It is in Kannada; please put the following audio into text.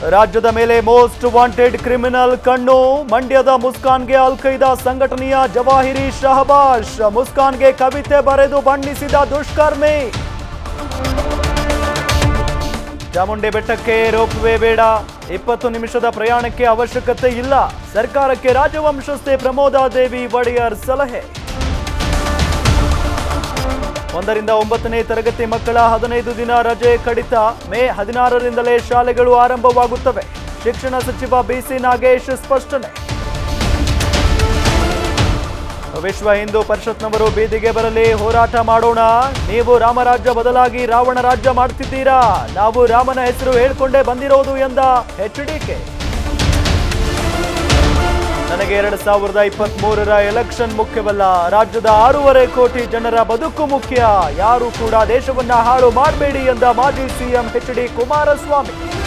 ರಾಜ್ಯದ ಮೇಲೆ ಮೋಸ್ಟ್ ವಾಂಟೆಡ್ ಕ್ರಿಮಿನಲ್ ಕಣ್ಣು ಮಂಡ್ಯದ ಮುಸ್ಕಾನ್ಗೆ ಅಲ್ ಖೈದಾ ಸಂಘಟನೆಯ ಜವಾಹಿರಿ ಶಹಬಾಷ್ ಮುಸ್ಕಾನ್ಗೆ ಕವಿತೆ ಬರೆದು ಬಣ್ಣಿಸಿದ ದುಷ್ಕರ್ಮಿ ಚಾಮುಂಡಿ ಬೆಟ್ಟಕ್ಕೆ ರೋಪ್ ವೇ ಬೇಡ ಇಪ್ಪತ್ತು ನಿಮಿಷದ ಪ್ರಯಾಣಕ್ಕೆ ಅವಶ್ಯಕತೆ ಇಲ್ಲ ಸರ್ಕಾರಕ್ಕೆ ರಾಜವಂಶಸ್ಥೆ ಪ್ರಮೋದಾ ದೇವಿ ಒಡೆಯರ್ ಸಲಹೆ ಒಂದರಿಂದ ಒಂಬತ್ತನೇ ತರಗತಿ ಮಕ್ಕಳ ಹದಿನೈದು ದಿನ ರಜೆ ಕಡಿತ ಮೇ ಹದಿನಾರರಿಂದಲೇ ಶಾಲೆಗಳು ಆರಂಭವಾಗುತ್ತವೆ ಶಿಕ್ಷಣ ಸಚಿವ ಬಿಸಿ ನಾಗೇಶ್ ಸ್ಪಷ್ಟನೆ ವಿಶ್ವ ಹಿಂದೂ ಪರಿಷತ್ನವರು ಬೀದಿಗೆ ಬರಲಿ ಹೋರಾಟ ಮಾಡೋಣ ನೀವು ರಾಮರಾಜ್ಯ ಬದಲಾಗಿ ರಾವಣ ರಾಜ್ಯ ಮಾಡ್ತಿದ್ದೀರಾ ನಾವು ರಾಮನ ಹೆಸರು ಹೇಳ್ಕೊಂಡೇ ಬಂದಿರೋದು ಎಂದ ಎಚ್ಡಿಕೆ ನನಗೆ ಎರಡ್ ಸಾವಿರದ ಇಪ್ಪತ್ತ್ ಮೂರರ ಎಲೆಕ್ಷನ್ ಮುಖ್ಯವಲ್ಲ ರಾಜ್ಯದ ಆರೂವರೆ ಕೋಟಿ ಜನರ ಬದುಕು ಮುಖ್ಯ ಯಾರು ಕೂಡ ದೇಶವನ್ನ ಹಾಳು ಮಾಡಬೇಡಿ ಎಂದ ಮಾಜಿ ಸಿಎಂ ಎಚ್ ಡಿ ಕುಮಾರಸ್ವಾಮಿ